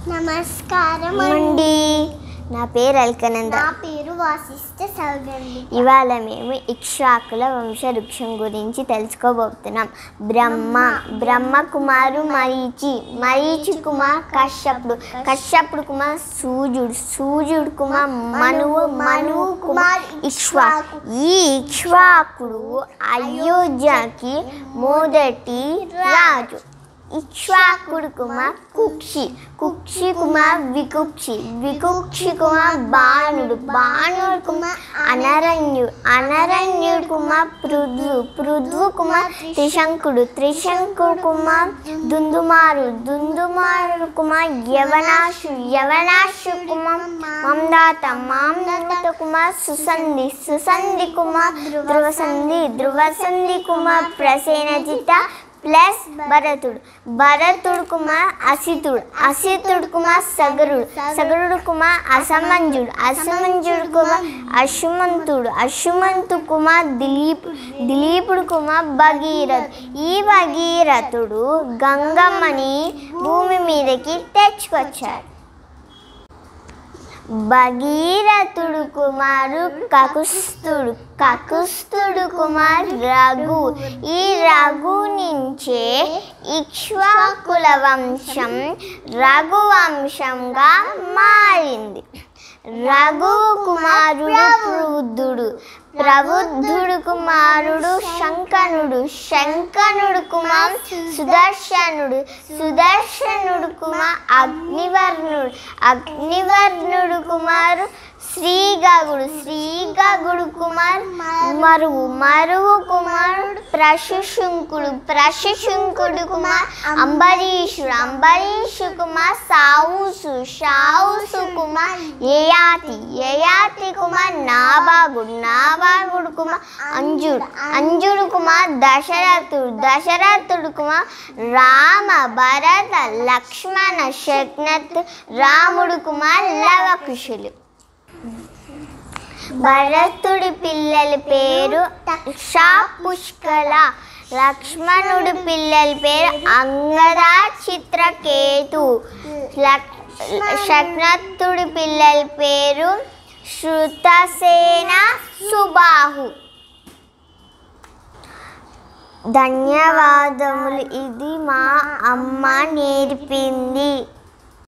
నమస్కారం అండి నా పేరు అల్కనంద నా పేరు వాసిష్ఠ సౌగండి ఇవాళ మేము ఇక్ష్వాకుల వంశవృక్షం గురించి తెలుసుకోబోతున్నాం బ్రహ్మ బ్రహ్మ కుమారు మరీచి మరీచి కుమార్ కశ్యపుడు కశ్యపుడు కుమార్ సూర్యుడు సూర్యుడు కుమార్ మనువు మనువు కుమార్ ఇక్ష్వాకు ఈ ఇక్ష్వాకుడు అయోధ్యకి మొదటి రాజు ఇక్ష్వాకుడు కుమార్ కుక్షి కుక్షి కుమార్ వికుక్షి వికుక్షి కుమార్ బాణుడు బాణుడు కుమార్ అనరణ్యుడు అనరణ్యుడు కుమార్ పృథ్వు పృథ్వు కుమార్ త్రిశంకుడు త్రిశంకుడు కుమార్ దుందుమారు దుందుమారు కుమార్ యవనాశు యవనాశు కుమార్ మందాత మాందాత కుమార్ సుసంధి సుసంధి కుమార్ ధ్రువసంధి ధ్రువసంధి కుమార్ ప్రసేనజిత ప్లస్ భరతుడు భరతుడు కుమార్ అసితుడు అసితుడు కుమార్ సగరుడు సగరుడు కుమార్ అసమంజుడు అసమంజుడు కుమార్ అశుమంతుడు అశుమంతు కుమార్ దిలీప్ దిలీపుడు కుమార్ భగీరథ్ ఈ భగీరథుడు గంగమ్మని భూమి మీదకి తెచ్చుకొచ్చాడు భగీరథుడు కుమారు కకుస్తుడు కకుస్తుడు కుమార్ రఘు ఈ రఘు నుంచే ఇక్ష్వాకుల వంశం రఘు వంశంగా మారింది రఘు కుమారుడు ప్రబుద్ధుడు ప్రబుద్ధుడు కుమారుడు శంకనుడు శంకనుడు కుమార్ సుదర్శనుడు సుదర్శనుడు కుమార్ అగ్నివర్ణుడు అగ్నివర్ణుడు కుమారు శ్రీగగుడు శ్రీగగుడు కుమార్ మరువు మరువు కుమారుడు ప్రశుశుంకుడు ప్రశుశుంకుడు కుమార్ అంబరీషుడు అంబరీషు కుమార్ సావుసు సావుసు కుమార్ యయాతి యయాతి కుమార్ నాభాగుడు నాభాగుడు కుమార్ అంజుడు అంజుడు కుమార్ దశరథుడు దశరథుడు కుమార్ రామ భరత లక్ష్మణ శక్నత్ రాముడు కుమార్ లవకుశులు భరతుడి పిల్లల పేరు షా పుష్కల లక్ష్మణుడి పిల్లల పేరు అంగద చిత్రకేతు లక్- శక్నత్తుడి పిల్లల పేరు శృతసేన సుబాహు ధన్యవాదములు ఇది మా అమ్మ నేర్పింది